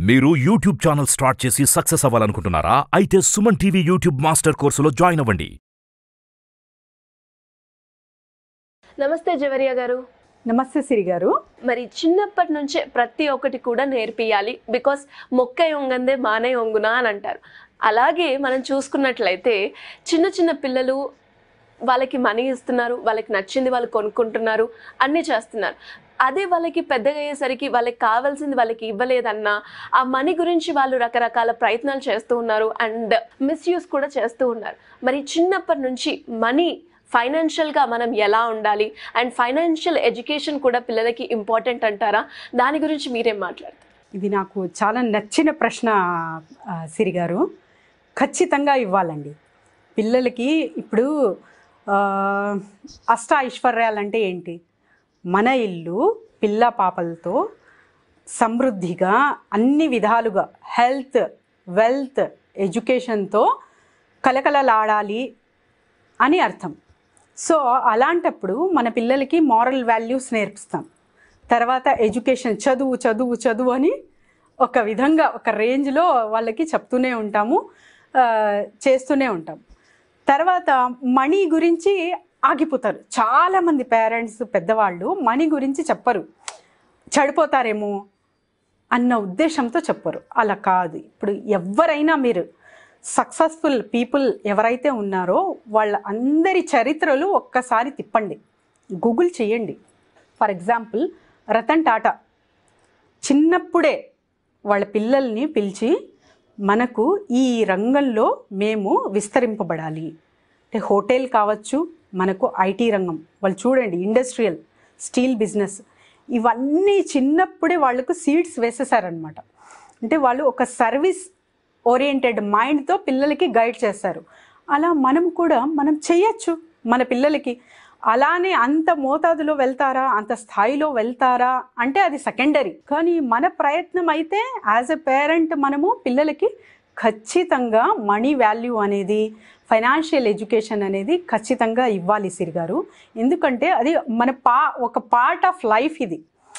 మీరు YouTube channel start చేసి success అవ్వాలనుకుంటున్నారా అయితే సుమన్ టీవీ యూట్యూబ్ మాస్టర్ కోర్సులో జాయిన్ అవ్వండి నమస్తే జవరియా గారు నమస్తే సిరి గారు మరి చిన్నప్పటి నుంచే ప్రతి ఒక్కటి కూడా నేర్పియాలి బికాస్ మొక్క ఒంగందే మానే ఒంగునా అని అంటారు అలాగే మనం చూసుకున్నట్లయితే చిన్న చిన్న పిల్లలు వాళ్ళకి మనీ ఇస్తున్నారు వాళ్ళకి నచ్చింది వాళ్ళు కొనుక్కుంటున్నారు అన్నీ చేస్తున్నారు అదే వాళ్ళకి పెద్దగా అయ్యేసరికి వాళ్ళకి కావాల్సింది వాళ్ళకి ఇవ్వలేదన్నా ఆ మనీ గురించి వాళ్ళు రకరకాల ప్రయత్నాలు చేస్తూ ఉన్నారు అండ్ మిస్యూస్ కూడా చేస్తూ ఉన్నారు మరి చిన్నప్పటి నుంచి మనీ ఫైనాన్షియల్గా మనం ఎలా ఉండాలి అండ్ ఫైనాన్షియల్ ఎడ్యుకేషన్ కూడా పిల్లలకి ఇంపార్టెంట్ అంటారా దాని గురించి మీరేం మాట్లాడతారు ఇది నాకు చాలా నచ్చిన ప్రశ్న ఆ, సిరి గారు ఖచ్చితంగా ఇవ్వాలండి పిల్లలకి ఇప్పుడు ఆ, అష్ట ఐశ్వర్యాలంటే ఏంటి మన ఇల్లు పిల్ల పాపలతో సమృద్ధిగా అన్ని విధాలుగా హెల్త్ వెల్త్ ఎడ్యుకేషన్తో కలకలలాడాలి అని అర్థం సో అలాంటప్పుడు మన పిల్లలకి మారల్ వాల్యూస్ నేర్పిస్తాం తర్వాత ఎడ్యుకేషన్ చదువు చదువు చదువు అని ఒక విధంగా ఒక రేంజ్లో వాళ్ళకి చెప్తూనే ఉంటాము ఆ, చేస్తూనే ఉంటాం తర్వాత మనీ గురించి ఆగిపోతారు చాలామంది పేరెంట్స్ పెద్దవాళ్ళు మనీ గురించి చెప్పరు చెడిపోతారేమో అన్న ఉద్దేశంతో చెప్పరు అలా కాదు ఇప్పుడు ఎవరైనా మీరు సక్సెస్ఫుల్ పీపుల్ ఎవరైతే ఉన్నారో వాళ్ళ అందరి చరిత్రలు ఒక్కసారి తిప్పండి గూగుల్ చేయండి ఫర్ ఎగ్జాంపుల్ రతన్ టాటా చిన్నప్పుడే వాళ్ళ పిల్లల్ని పిలిచి మనకు ఈ రంగంలో మేము విస్తరింపబడాలి అంటే హోటల్ కావచ్చు మనకు ఐటీ రంగం వాళ్ళు చూడండి ఇండస్ట్రియల్ స్టీల్ బిజినెస్ ఇవన్నీ చిన్నప్పుడే వాళ్ళకు సీడ్స్ వేసేసారనమాట అంటే వాళ్ళు ఒక సర్వీస్ ఓరియంటెడ్ మైండ్తో పిల్లలకి గైడ్ చేస్తారు అలా మనం కూడా మనం చేయొచ్చు మన పిల్లలకి అలానే అంత మోతాదులో వెళ్తారా అంత స్థాయిలో వెళ్తారా అంటే అది సెకండరీ కానీ మన ప్రయత్నం అయితే యాజ్ ఎ పేరెంట్ మనము పిల్లలకి ఖచ్చితంగా మనీ వాల్యూ అనేది ఫైనాన్షియల్ ఎడ్యుకేషన్ అనేది ఖచ్చితంగా ఇవ్వాలి సిరి గారు ఎందుకంటే అది మన పా ఒక పార్ట్ ఆఫ్ లైఫ్ ఇది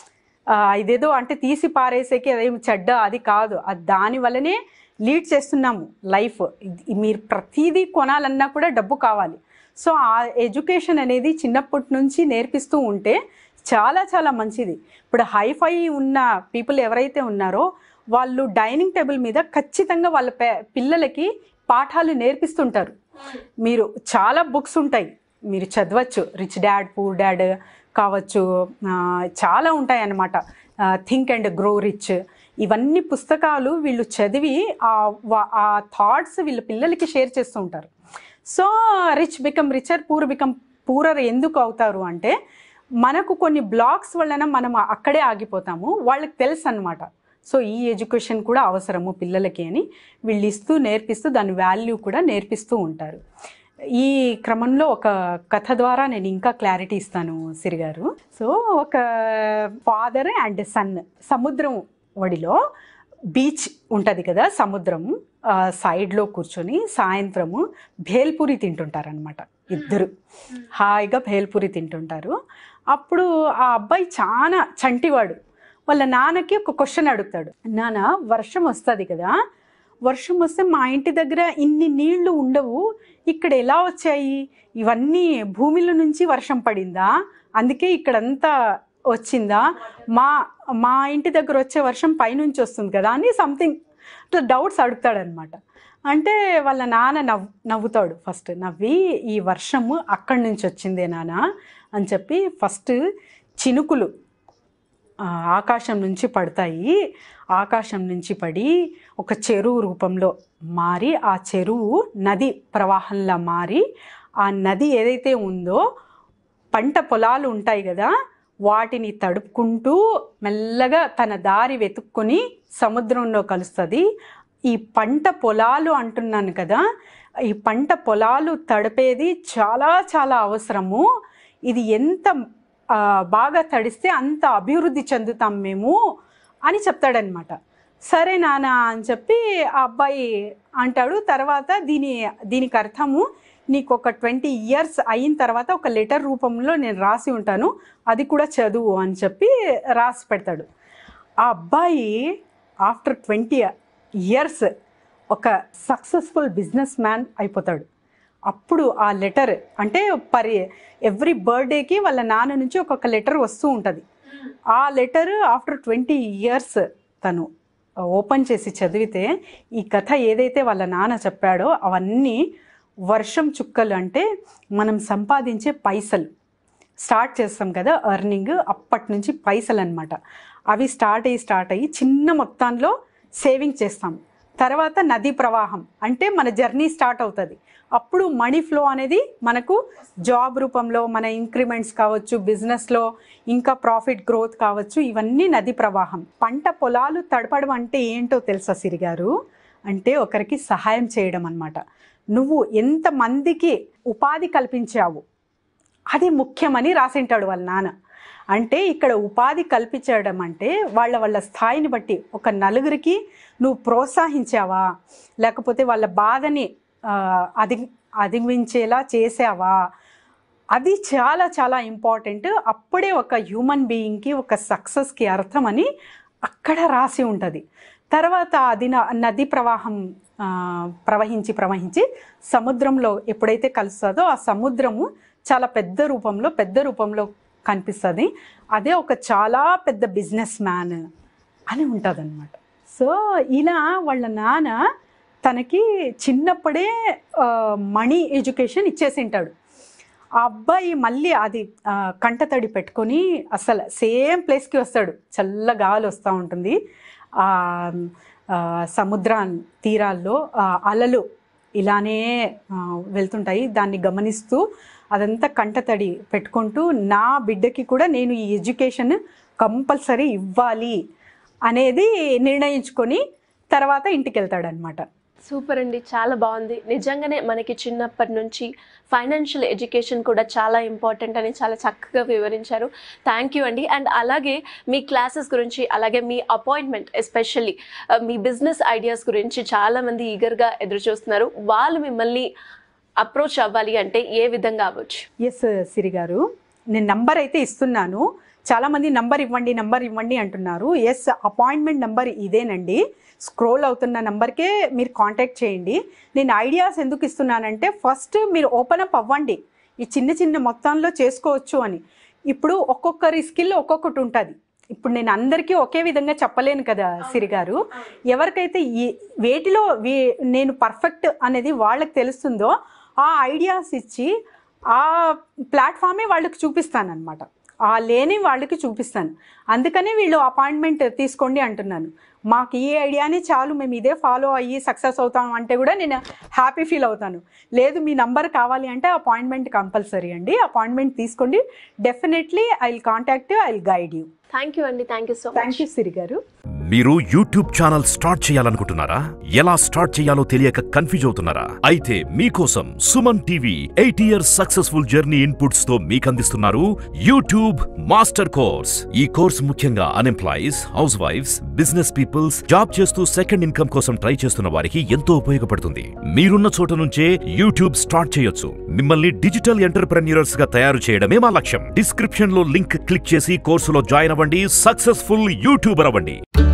ఆ, ఇదేదో అంటే తీసి పారేసేకి అదేం చెడ్డ అది కాదు అది దాని వల్లనే లీడ్ చేస్తున్నాము లైఫ్ ఇది- మీరు ప్రతిదీ కొనాలన్నా కూడా డబ్బు కావాలి సో ఆ ఎడ్యుకేషన్ అనేది చిన్నప్పటి నుంచి నేర్పిస్తూ ఉంటే చాలా చాలా మంచిది ఇప్పుడు హైఫై ఉన్న పీపుల్ ఎవరైతే ఉన్నారో వాళ్ళు డైనింగ్ టేబుల్ మీద ఖచ్చితంగా వాళ్ళ పే పిల్లలకి పాఠాలు నేర్పిస్తుంటారు మీరు చాలా బుక్స్ ఉంటాయి మీరు చదవచ్చు రిచ్ డాడ్ పూర్ డాడ్ కావచ్చు ఆ, చాలా ఉంటాయి అన్నమాట థింక్ అండ్ గ్రో రిచ్ ఇవన్నీ పుస్తకాలు వీళ్ళు చదివి ఆ వా- ఆ థాట్స్ వీళ్ళ పిల్లలకి షేర్ చేస్తూ ఉంటారు so rich become richer poor become poorer ఎందుకు అవుతారు అంటే మనకు కొన్ని బ్లాక్స్ వలన మనం అక్కడే ఆగిపోతాము వాళ్ళకి తెలుసు అనమాట సో ఈ ఎడ్యుకేషన్ కూడా అవసరము పిల్లలకి అని వీళ్ళు ఇస్తూ నేర్పిస్తూ దాని వాల్యూ కూడా నేర్పిస్తూ ఉంటారు ఈ క్రమంలో ఒక కథ ద్వారా నేను ఇంకా క్లారిటీ ఇస్తాను సిరి గారు సో ఒక ఫాదర్ అండ్ సన్ సముద్రం ఒడిలో బీచ్ ఉంటుంది కదా సముద్రం ఆ, సైడ్లో కూర్చొని సాయంత్రము భేల్పూరి తింటుంటారనమాట ఇద్దరు హాయిగా భేల్పూరి తింటుంటారు అప్పుడు ఆ అబ్బాయి చాలా చంటివాడు వాళ్ళ నాన్నకి ఒక క్వశ్చన్ అడుగుతాడు నాన్న వర్షం వస్తుంది కదా వర్షం వస్తే మా ఇంటి దగ్గర ఇన్ని నీళ్లు ఉండవు ఇక్కడ ఎలా వచ్చాయి ఇవన్నీ భూమిలో నుంచి వర్షం పడిందా అందుకే ఇక్కడంతా వచ్చిందా మా మా ఇంటి దగ్గర వచ్చే వర్షం పైనుంచి వస్తుంది కదా అని సంథింగ్ ఇట్లా డౌట్స్ అడుగుతాడనమాట అంటే వాళ్ళ నాన్న నవ్వు నవ్వుతాడు ఫస్ట్ నవ్వి ఈ వర్షము అక్కడి నుంచి వచ్చిందే నాన్న అని చెప్పి ఫస్ట్ చినుకులు ఆ, ఆకాశం నుంచి పడతాయి ఆకాశం నుంచి పడి ఒక చెరువు రూపంలో మారి ఆ చెరువు నది ప్రవాహంలా మారి ఆ నది ఏదైతే ఉందో పంట పొలాలు ఉంటాయి కదా వాటిని తడుపుకుంటూ మెల్లగా తన దారి వెతుక్కొని సముద్రంలో కలుస్తుంది ఈ పంట పొలాలు అంటున్నాను కదా ఈ పంట పొలాలు తడిపేది చాలా చాలా అవసరము ఇది ఎంత ఆ, బాగా తడిస్తే అంత అభివృద్ధి చెందుతాం మేము అని చెప్తాడనమాట సరే నాన్న అని చెప్పి ఆ అబ్బాయి అంటాడు తర్వాత దీని దీనికి అర్థము నీకు ఒక ట్వంటీ ఇయర్స్ అయిన తర్వాత ఒక లెటర్ రూపంలో నేను రాసి ఉంటాను అది కూడా చదువు అని చెప్పి రాసి పెడతాడు ఆ అబ్బాయి ఆఫ్టర్ ట్వంటీ ఇయర్స్ ఒక సక్సెస్ఫుల్ బిజినెస్ మ్యాన్ అయిపోతాడు అప్పుడు ఆ లెటర్ అంటే పరి ఎవ్రీ బర్త్డేకి వాళ్ళ నాన్న నుంచి ఒక్కొక్క లెటర్ వస్తూ ఉంటుంది ఆ లెటర్ ఆఫ్టర్ ట్వంటీ ఇయర్స్ తను ఓపెన్ చేసి చదివితే ఈ కథ ఏదైతే వాళ్ళ నాన్న చెప్పాడో అవన్నీ వర్షం చుక్కలు అంటే మనం సంపాదించే పైసలు స్టార్ట్ చేస్తాం కదా ఎర్నింగ్ అప్పటి నుంచి పైసలు అనమాట అవి స్టార్ట్ అయ్యి స్టార్ట్ అయ్యి చిన్న మొత్తంలో సేవింగ్ చేస్తాం తర్వాత నదీ ప్రవాహం అంటే మన జర్నీ స్టార్ట్ అవుతుంది అప్పుడు మనీ ఫ్లో అనేది మనకు జాబ్ రూపంలో మన ఇంక్రిమెంట్స్ కావచ్చు బిజినెస్లో ఇంకా ప్రాఫిట్ గ్రోత్ కావచ్చు ఇవన్నీ నది ప్రవాహం పంట పొలాలు తడపడం అంటే ఏంటో తెలుసా సిరి గారు అంటే ఒకరికి సహాయం చేయడం అన్నమాట నువ్వు ఎంతమందికి ఉపాధి కల్పించావు అది ముఖ్యమని రాసింటాడు వాళ్ళ నాన్న అంటే ఇక్కడ ఉపాధి కల్పించడం అంటే వాళ్ళ వాళ్ళ స్థాయిని బట్టి ఒక నలుగురికి నువ్వు ప్రోత్సహించావా లేకపోతే వాళ్ళ బాధని ఆ, అధి అధిగమించేలా చేసావా అది చాలా చాలా ఇంపార్టెంట్ అప్పుడే ఒక హ్యూమన్ బీయింగ్కి ఒక సక్సెస్కి అర్థం అని అక్కడ రాసి ఉంటుంది తర్వాత అది న- నది ప్రవాహం ఆ, ప్రవహించి ప్రవహించి సముద్రంలో ఎప్పుడైతే కలుస్తుందో ఆ సముద్రము చాలా పెద్ద రూపంలో పెద్ద రూపంలో కనిపిస్తుంది అదే ఒక చాలా పెద్ద బిజినెస్ మ్యాన్ అని ఉంటుంది సో ఇలా వాళ్ళ నాన్న తనకి చిన్నప్పుడే ఆ, మనీ ఎడ్యుకేషన్ ఇచ్చేసింటాడు ఆ అబ్బాయి మళ్ళీ అది ఆ, కంటతడి పెట్టుకొని అసలు సేమ్ ప్లేస్కి వస్తాడు చల్ల గాలి వస్తూ ఉంటుంది ఆ, ఆ, సముద్ర తీరాల్లో ఆ, అలలు ఇలానే ఆ, వెళ్తుంటాయి దాన్ని గమనిస్తూ అదంతా కంటతడి పెట్టుకుంటూ నా బిడ్డకి కూడా నేను ఈ ఎడ్యుకేషన్ కంపల్సరీ ఇవ్వాలి అనేది నిర్ణయించుకొని తర్వాత ఇంటికి వెళ్తాడనమాట సూపర్ అండి చాలా బాగుంది నిజంగానే మనకి చిన్నప్పటి నుంచి ఫైనాన్షియల్ ఎడ్యుకేషన్ కూడా చాలా ఇంపార్టెంట్ అని చాలా చక్కగా వివరించారు థ్యాంక్ యూ అండి అండ్ అలాగే మీ క్లాసెస్ గురించి అలాగే మీ అపాయింట్మెంట్ ఎస్పెషల్లీ మీ బిజినెస్ ఐడియాస్ గురించి చాలామంది ఈగర్గా ఎదురు చూస్తున్నారు వాళ్ళు మిమ్మల్ని అప్రోచ్ అవ్వాలి అంటే ఏ విధంగా అవ్వచ్చు ఎస్ సిరి గారు నేను నంబర్ అయితే ఇస్తున్నాను చాలామంది నంబర్ ఇవ్వండి నంబర్ ఇవ్వండి అంటున్నారు ఎస్ అపాయింట్మెంట్ నంబర్ ఇదేనండి స్క్రోల్ అవుతున్న నంబర్కే మీరు కాంటాక్ట్ చేయండి నేను ఐడియాస్ ఎందుకు ఇస్తున్నానంటే ఫస్ట్ మీరు ఓపెన్ అప్ అవ్వండి ఈ చిన్న చిన్న మొత్తంలో చేసుకోవచ్చు అని ఇప్పుడు ఒక్కొక్కరి స్కిల్ ఒక్కొక్కటి ఉంటుంది ఇప్పుడు నేను అందరికీ ఒకే విధంగా చెప్పలేను కదా సిరి గారు ఎవరికైతే ఈ వేటిలో వే- నేను పర్ఫెక్ట్ అనేది వాళ్ళకి తెలుస్తుందో ఆ ఐడియాస్ ఇచ్చి ఆ ప్లాట్ఫామే వాళ్ళకి చూపిస్తానన్నమాట ఆ లేని వాళ్ళకి చూపిస్తాను అందుకనే వీళ్ళు అపాయింట్మెంట్ తీసుకోండి అంటున్నాను మాకు ఈ ఐడియానే చాలు మేము ఇదే ఫాలో అయ్యి సక్సెస్ అవుతాం అంటే కూడా నేను హ్యాపీ ఫీల్ అవుతాను లేదు మీ నంబర్ కావాలి అంటే అపాయింట్మెంట్ కంపల్సరీ అండి అపాయింట్మెంట్ తీసుకోండి definitely I will contact I will guide you thank you అండి thank you so thank much you Siri garu మీరు యూట్యూబ్ ఛానల్ స్టార్ట్ చేయాలనుకుంటున్నారా ఎలా స్టార్ట్ చేయాలో తెలియక కన్ఫ్యూజ్ అవుతున్నారా అయితే మీకోసం Suman TV eight years successful journey inputs తో మీకు అందిస్తున్నారు యూట్యూబ్ మాస్టర్ కోర్స్ ఈ కోర్స్ ముఖ్యంగా అన్ఎంప్లాయీస్ హౌస్ వైఫ్స్ బిజినెస్ పీపుల్స్ జాబ్ చేస్తూ సెకండ్ ఇన్కమ్ కోసం ట్రై చేస్తున్న వారికి ఎంతో ఉపయోగపడుతుంది మీరున్న చోట నుంచే యూట్యూబ్ స్టార్ట్ చేయొచ్చు మిమ్మల్ని డిజిటల్ ఎంటర్ప్రెన్యూర్స్ గా తయారు చేయడమే మా లక్ష్యం డిస్క్రిప్షన్ లో లింక్ క్లిక్ చేసి కోర్సులో జాయిన్ అవ్వండి సక్సెస్ఫుల్ యూట్యూబర్ అవ్వండి